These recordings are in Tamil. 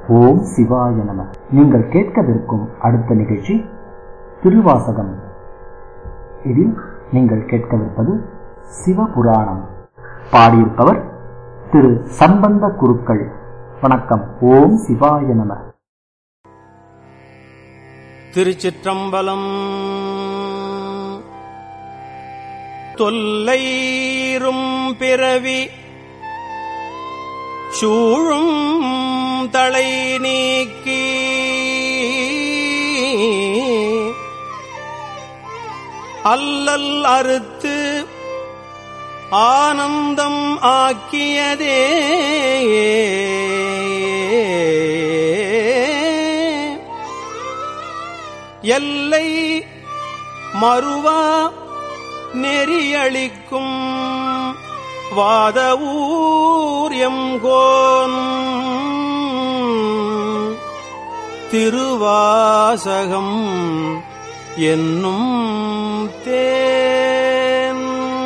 ஓம் சிவாய நம நீங்கள் கேட்கவிருக்கும் அடுத்த நிகழ்ச்சி திருவாசகம் இதில் நீங்கள் கேட்கவிருப்பது சிவபுராணம் பாடியிருப்பவர் திரு சம்பந்த குருக்கள் வணக்கம் ஓம் சிவாய நம திருச்சிற்றம்பலம் தொல்லைரும் பிறவி சூழும் தலை நீக்கி அல்லல் அறுத்து ஆனந்தம் ஆக்கியதே எல்லை மறுவா நெறியளிக்கும் வாத ஊர் எங்கோன் திருவாசகம் என்னும் தேன்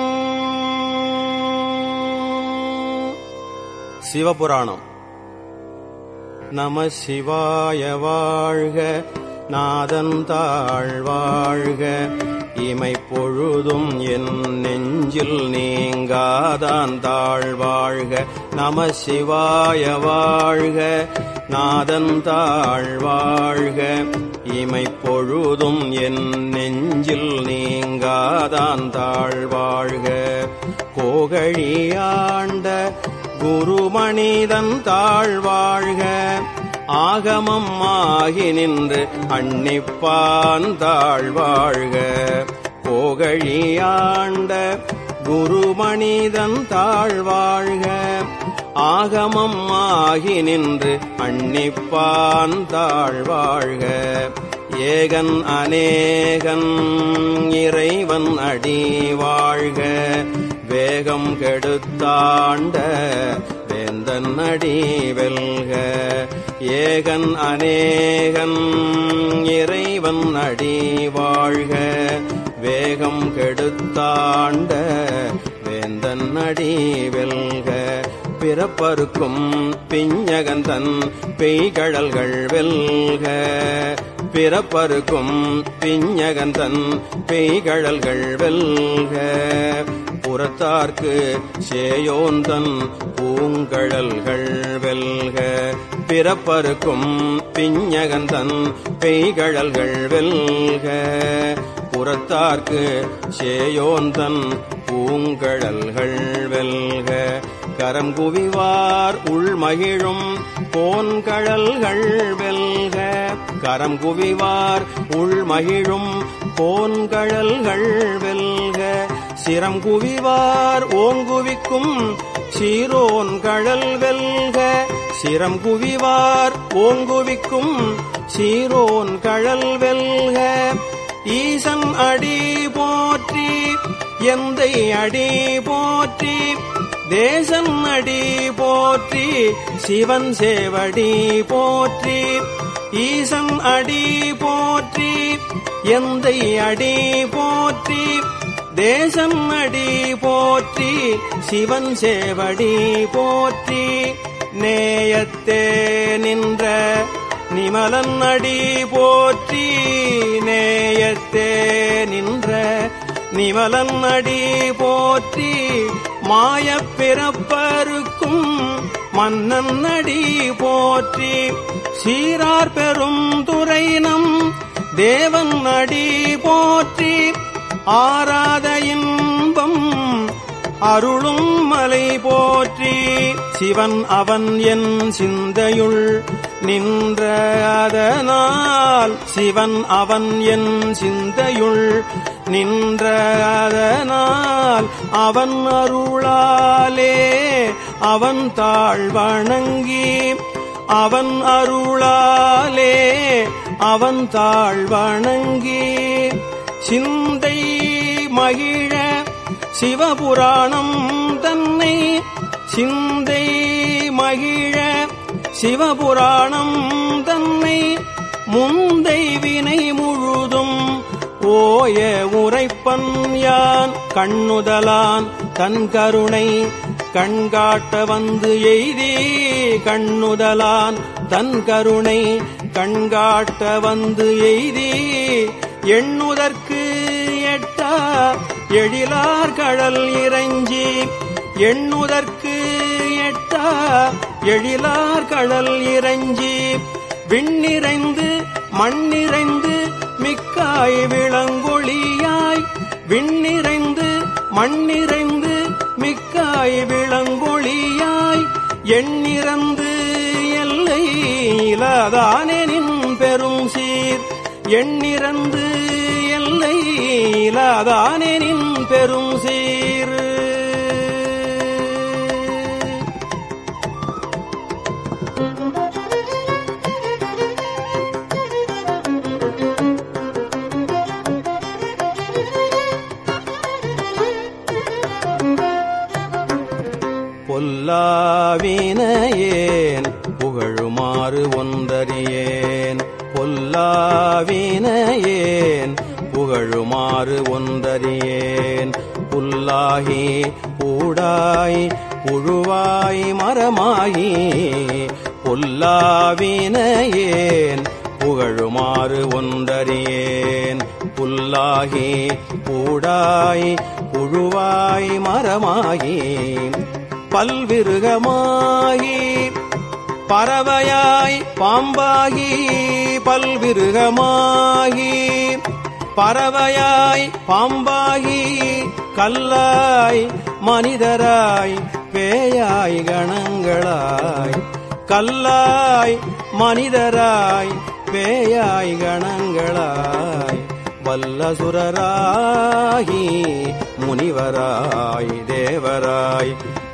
சிவபுராணம் நம சிவாய வாழ்க நாதன் தாழ் வாழ்க இமை பொழுதும் என் நெஞ்சில் நீங்காதான் தாழ் வாழ்க நம சிவாய வாழ்க நாதன் தாழ் வாழ்க இமை பொழுதும் என் நெஞ்சில் நீங்காதான் தாழ் வாழ்க கோகழியாண்ட குருமணிதன் தாழ்வாழ்க ஆகமம் ஆகி நின்று அன்னிப்பான் தாழ்வாழ்க கோகழியாண்ட குருமணிதன் தாழ்வாழ்க ஆகமம் ஆகி நின்று அன்னிப்பான் தாழ்வாழ்க ஏகன் அநேகன் இறைவன் அடி வாழ்க வேகம் கெடுத்தாண்ட வேந்தன் அடி வெல்க ஏகன் அநேகன் இறைவன் அடி வாழ்க வேகம் கெடுத்தாண்ட வேந்தன் அடி வெல்க பிறப்பருக்கும் பிஞ்சகந்தன் பெய்கழல்கள் வெல்க பிறப்பருக்கும் பிஞ்சகந்தன் பெய்கழல்கள் வெல்க புறத்தார்க்கு சேயோந்தன் பூங்கழல்கள் வெல்க பிறப்பருக்கும் பிஞ்சகந்தன் பெய்கழல்கள் வெல்க புறத்தார்க்கு சேயோந்தன் பூங்கழல்கள் வெல்க கரம் குவிவார் உள்மகிழும் போன்கழல்கள் வெல்க கரம் குவிவார் உள்மகிழும் போன்கழல்கள் வெல்க சிரம் குவிவார் ஓங்குவிக்கும் சீரோன் கழல் வெல்க சிரம் குவிவார் ஓங்குவிக்கும் சீரோன் கழல் வெல்க ஈசன் அடி போற்றி எந்தை அடி போற்றி தேசன் அடி போற்றி சிவன் சேவடி போற்றி ஈசன் அடி போற்றி எந்தை அடி போற்றி தேசன் அடி போற்றி சிவன் சேவடி போற்றி நேயத்தே நின்ற நிமலன் அடி போற்றி நேயத்தே நின்ற நிமலன் அடி போற்றி மாயப் பிறப்பருக்கும் மன்னன் அடி போற்றி சீரார் பெரும் துறைனம் தேவன் அடி போற்றி ஆராத இன்பம் அருளும் மலை போற்றி சிவன் அவன் என் சிந்தையுள் நின்ற அதனால் சிவன் அவன் என் சிந்தையுள் நின்ற அதனால் அவன் அருளாலே அவன் தாழ் வணங்கி அவன் அருளாலே அவன் தாழ் வணங்கி சிந்தை மகிழ சிவபுராணம் தன்னை சிந்தை மகிழ சிவபுராணம் தன்னை முந்தை வினை முழுதும் ஓய உரைப்பன் யான் கண்ணுதலான் தன் கருணை கண்காட்ட வந்து எய்தி கண்ணுதலான் தன் கருணை கண்காட்ட வந்து எய்தி எண்ணுதற்கு எட்டா எழிலார் கடல் இறைஞ்சி எண்ணுதற்கு எட்டா எழிலார் கடல் இறைஞ்சி விண்ணிறைந்து மண்ணிறைந்து மிக்காய் விளங்கொழியாய் விண்ணிறைந்து மண்ணிறைந்து மிக்காய் விளங்கொழியாய் எண்ணிறந்து எல்லை இலாதானெனின் பெரும் சீர் எண்ணிறந்து எல்லை இலாதானெனின் பெரும் சீர் பொல்லாவினையேன் புகழுமாறு ஒன்றறியேன் பொல்லாவினையேன் புகழுமாறு ஒன்றறியேன் புல்லாகி பூடாய் புழுவாய் மரமாகி பொல்லாவினையேன் புகழுமாறு ஒன்றறியேன் புல்லாகி பூடாய் புழுவாய் மரமாகி பல்விருகமாகி பறவையாய் பாம்பாகி பல்விருகமாகி பறவையாய் பாம்பாகி கல்லாய் மனிதராய் பேயாய் கணங்களாய் கல்லாய் மனிதராய் பேயாய் கணங்களாய் வல்லசுரராகி முனிவராய் தேவராய்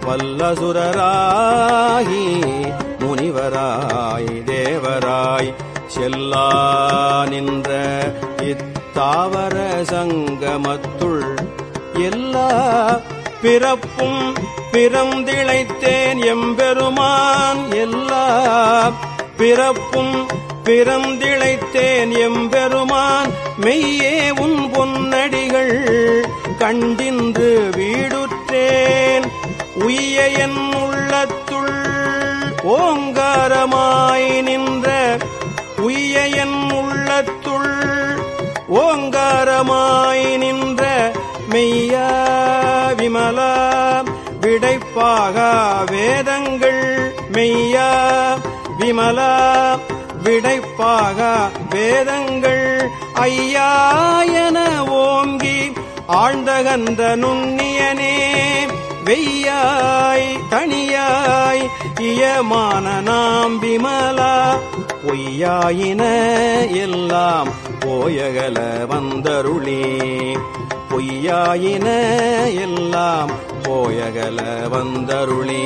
வல்லசுரராகி முனிவராய் தேவராய் செல்லா நின்ற இத்தாவர சங்கமத்துள் எல்லா பிறப்பும் பிறந்திழைத்தேன் எம்பெருமான் எல்லா பிறப்பும் பிறந்திழைத்தேன் எம்பெருமான் மெய்யே உன் பொன்னடிகள் கண்டின்று வீடுற்றேன் உய்ய என் உள்ளத்துள் ஓங்காரமாய் நின்ற உய்ய என் உள்ளத்துள் ஓங்காரமாய் நின்ற மெய்யா விமலா விடைப்பாக வேதங்கள் மெய்யா விமலா விடைப்பாக வேதங்கள் ஐயாயன ஓங்கி ஆழ்ந்தகன்ற நுண்ணியனே வெய்யாய் தனியாய் இயமான நாம் விமலா பொய்யாயின எல்லாம் போயகல வந்தருளே பொய்யாயின எல்லாம் போயகல வந்தருளே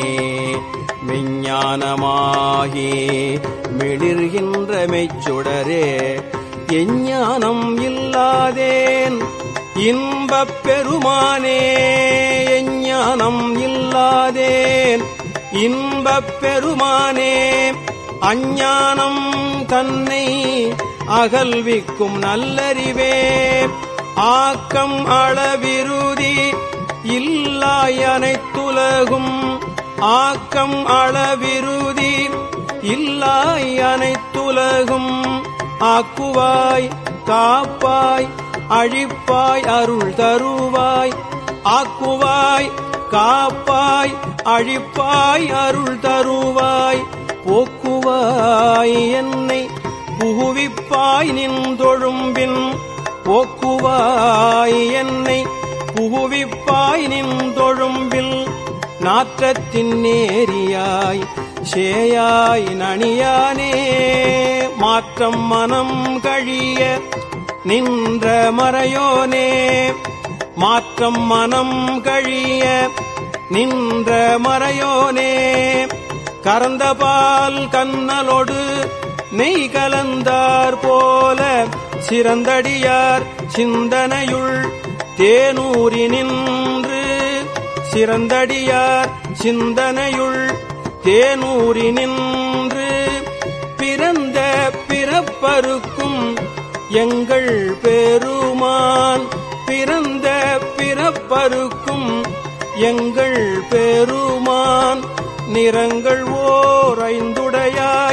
மெஞ்ஞானமாகி மிளிர்கின்ற மெச்சுடரே எஞ்ஞானம் இல்லாதேன் இன்பப் பெருமானே எஞ்ஞானம் இல்லாதேன் இன்பப் பெருமானே அஞ்ஞானம் தன்னை அகல்விக்கும் நல்லறிவே ஆக்கம் அளவிருதி இல்லாய் அனைத்துலகும் ஆக்கம் அளவிருதி இல்லாய் அனைத்துலகும் ஆக்குவாய் காப்பாய் அழிப்பாய் அருள் தருவாய் ஆக்குவாய் காப்பாய் அழிப்பாய் அருள் தருவாய் போக்குவாய் என்னை புகுவிப்பாய் நின்றொழும்பின் போக்குவாய் என்னை புகுவிப்பாய் நின்றொழும்பில் நாற்றத்தின் நேரியாய் சேயாய் நணியானே மாற்றம் மனம் கழிய நின்ற மறையோனே மாற்றம் மனம் கழிய நின்ற மறையோனே கறந்த பால் கண்ணலோடு நெய் கலந்தார் போல சிறந்தடியார் சிந்தனையுள் தேனூரி நின்று சிறந்தடியார் சிந்தனையுள் தேனூரி நின்று பிறந்த பிறப்பருக்கும் எங்கள் பெருமான் பிறந்த பிறப்பருக்கும் எங்கள் பெருமான் நிறங்கள் ஓர் ஐந்துடையாய்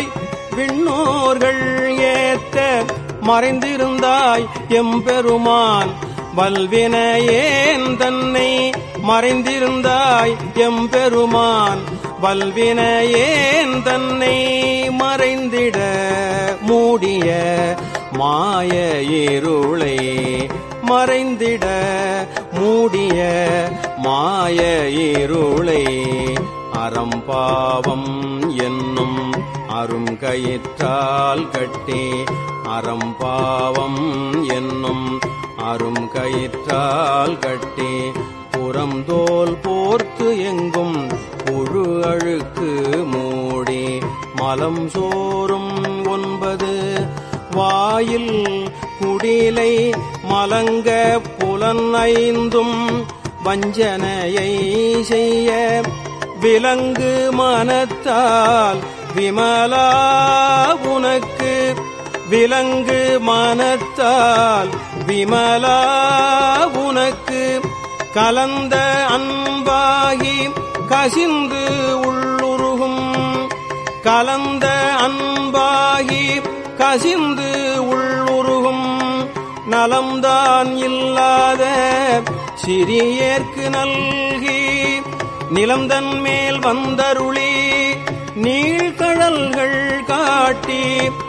விண்ணோர்கள் ஏத்த மறைந்திருந்தாய் எம்பெருமான் வல்வினையேன் தன்னை மறைந்திருந்தாய் எம்பெருமான் வல்வினையேன் தன்னை மறைந்திட மூடிய மாய இருளை மறைந்திட மூடிய மாய இருளை அறம்பாவம் என்னும் அருங்கயிற்றால் கட்டி அறம்பாவம் என்னும் அருங்கயிற்றால் கட்டி புறந்தோல் போர்த்து எங்கும் புழு அழுக்கு மூடி மலம் சோறும் ஒன்பது வாயில் குடிலை மலங்க புலன் ஐந்தும் வஞ்சனையை செய்ய விலங்கு மனத்தால் விமலா உனக்கு விலங்கு மனத்தால் விமலா உனக்கு கலந்த அன்பாகி கசிந்து உள்ளுருகும் கலந்த அன்பாகி கசிந்து உள்ளுருகும் நலம்தான் இல்லாத சிறியேற்கு நல்கி நிலந்தன் மேல் வந்தருளி நீழ்கடல்கள் காட்டி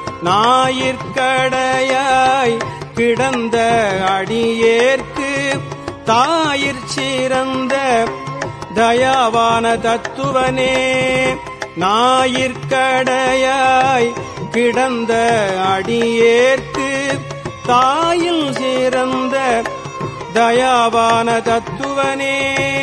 ஞாயிற்கடையாய் கிடந்த அடியேற்கு தாயிற் சிறந்த தயாவான தத்துவனே ஞாயிற்கடையாய் கிடந்த அடியேற்கு தாயில் சிறந்த தயாவான தத்துவனே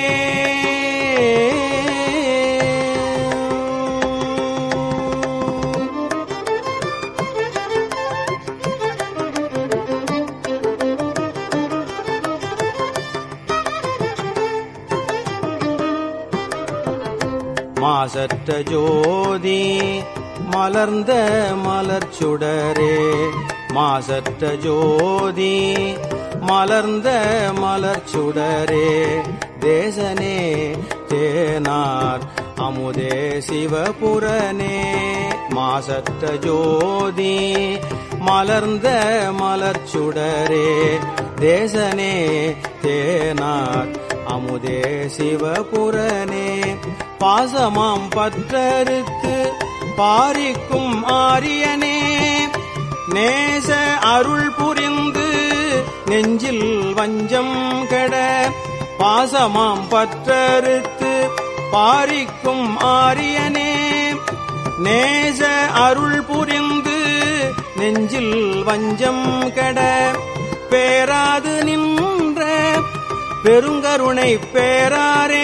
மாசற்ற ஜோதி மலர்ந்த மலர் சுடரே மாசற்ற ஜோதி மலர்ந்த மலர் சுடரே தேசனே தேனார் அமுதே சிவபுரனே மாசற்ற ஜோதி மலர்ந்த மலர் சுடரே தேசனே தேனார் அமுதே சிவபுரனே பாசமாம் பற்றறுத்து பாரிக்கும் ஆரியனே நேச அருள் புரிந்து நெஞ்சில் வஞ்சம் கெட பாசமாம் பற்றறுத்து பாரிக்கும் ஆரியனே நேச அருள் புரிந்து நெஞ்சில் வஞ்சம் கெட பேராது நின்ற பெருங்கருணை பேராரே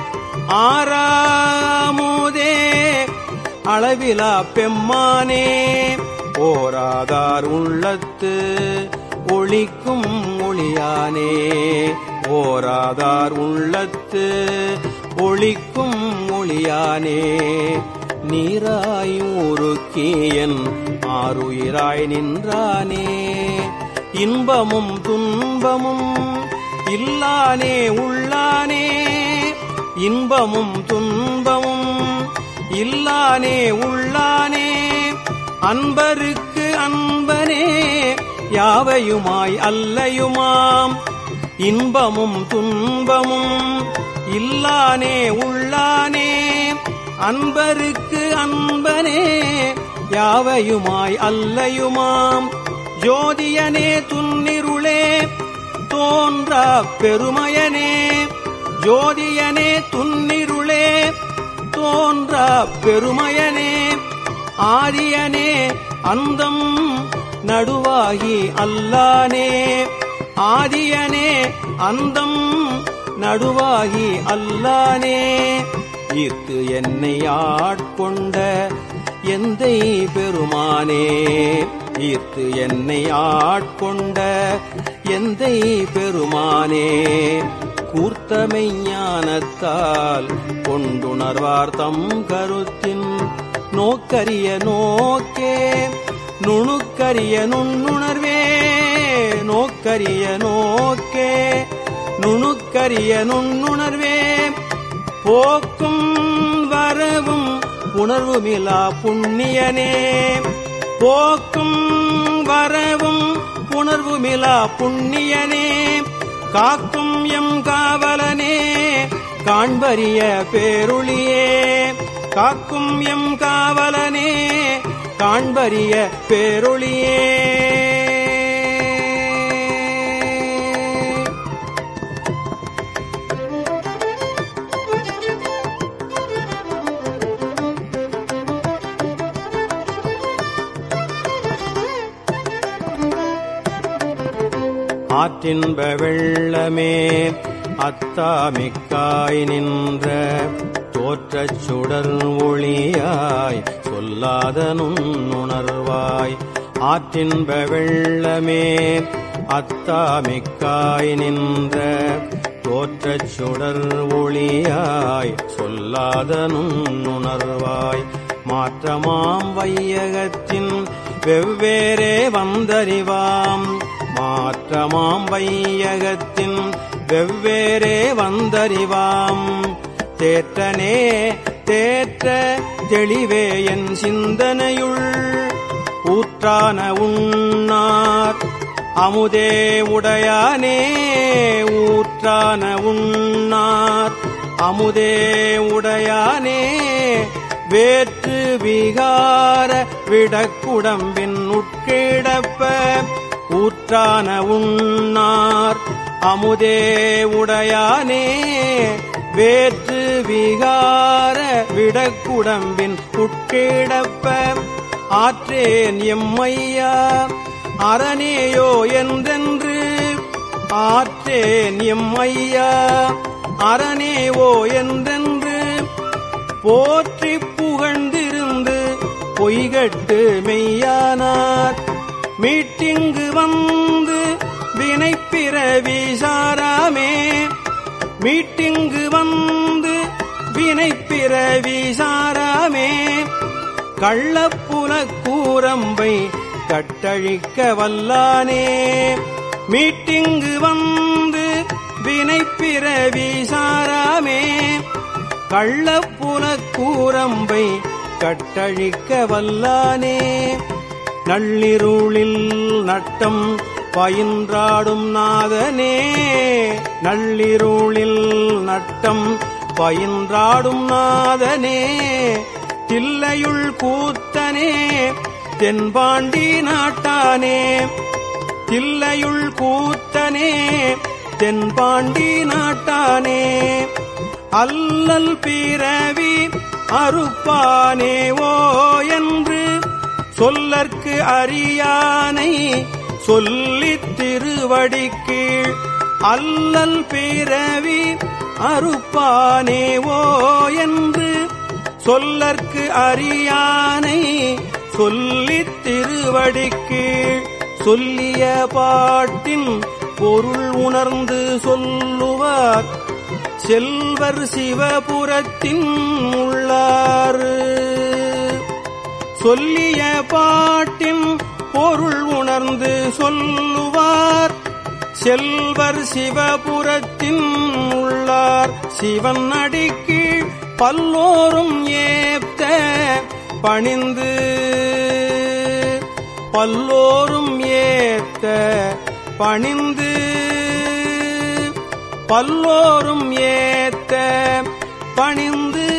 ஆறாமுதே அளவிலா பெம்மானே ஓராதார் உள்ளத்து ஒளிக்கும் ஒளியானே ஓராதார் உள்ளத்து ஒளிக்கும் ஒளியானே நீராயூருக்கியன் ஆறுயிராய் நின்றானே இன்பமும் துன்பமும் இல்லானே உள்ளானே இன்பமும் துன்பமும் இல்லானே உள்ளானே அன்பருக்கு அன்பனே யாவையுமாய் அல்லையுமாம் இன்பமும் துன்பமும் இல்லானே உள்ளானே அன்பருக்கு அன்பனே யாவையுமாய் அல்லையுமாம் ஜோதியனே துன்னிருளே தோன்றா பெருமையனே ஜோதியனே துன்னிருளே தோன்றா பெருமையனே ஆரியனே அந்தம் நடுவாகி அல்லானே ஆதியனே அந்தம் நடுவாகி அல்லானே ஈர்த்து என்னை ஆட்கொண்ட எந்தை பெருமானே ஈர்த்து என்னை ஆட்கொண்ட எந்தை பெருமானே கூர்த்தமை ஞானத்தால் கொண்டுணர்வார் தம் கருத்தின் நோக்கரிய நோக்கே நுணுக்கரிய நுண்ணுணர்வே நோக்கரிய நோக்கே நுணுக்கரிய நுண்ணுணர்வே போக்கும் வரவும் உணர்வுமிலா புண்ணியனே போக்கும் வரவும் உணர்வுமிலா புண்ணியனே காக்கும் எம் காவலனே காண்பரிய பேருளியே காக்கும் எம் காவலனே காண்பரிய பேருளியே ஆற்றின்ப வெள்ளமே அத்தாமிக்காய் நின்ற தோற்றச் சுடர் ஒளியாய் சொல்லாத நுண்ணுணர்வாய் ஆற்றின்ப வெள்ளமே அத்தாமிக்காய் நின்ற தோற்றச் சுடர் ஒளியாய் சொல்லாத நுண்ணுணர்வாய் மாற்றமாம் வையகத்தின் வெவ்வேறே வந்தறிவாம் மாற்றமாம் வையகத்தின் வெவ்வேறே வந்தறிவாம் தேற்றனே தேற்ற தெளிவே என் சிந்தனையுள் ஊற்றான உண்ணார் அமுதே உடையானே ஊற்றான உண்ணார் அமுதே உடையானே வேற்று விகார விடக்குடம்பின் உட்கிடப்ப ஊற்றான உண்ணார் அமுதே உடையானே வேற்று விகார விடக்குடம்பின் உட்கிடப்ப ஆற்றேன் எம்மையா அரணேயோ என்றென்று ஆற்றேன் எம்மையா அரணேவோ என்றென்று போற்றி புகழ்ந்திருந்து பொய்கட்டு மெய்யானார் மீட்டிங்கு வந்து வினைப்பிறவி சாராமே மீட்டிங்கு வந்து வினைப்பிறவி சாராமே கள்ளப்புல கூரம்பை கட்டழிக்க வல்லானே மீட்டிங்கு வந்து வினைப்பிறவி சாராமே கள்ளப்புல கூரம்பை கட்டழிக்க வல்லானே நள்ளிருளில் நட்டம் பயின்றாடும் நாதனே நள்ளிருளில் நட்டம் பயின்றாடும் நாதனே தில்லையுள் கூத்தனே தென்பாண்டி நாட்டானே தில்லையுள் கூத்தனே தென்பாண்டி நாட்டானே அல்லல் பிறவி அறுப்பானே ஓ என்று சொல்லற்கு அறியானை சொல்லித் திருவடி கீழ் அல்லல் பிறவி அறுப்பானேவோ என்று சொல்லற்கு அறியானை சொல்லித் திருவடி கீழ் சொல்லிய பாட்டின் பொருள் உணர்ந்து சொல்லுவார் செல்வர் சிவபுரத்தின் உள்ளாறு சொல்லிய பாட்டின் பொருள் உணர்ந்து சொல்லுவார் செல்வர் சிவபுரத்தின் உள்ளார் சிவன் அடிக்கு பல்லோரும் ஏத்த பணிந்து பல்லோரும் ஏத்த பணிந்து பல்லோரும் ஏத்த பணிந்து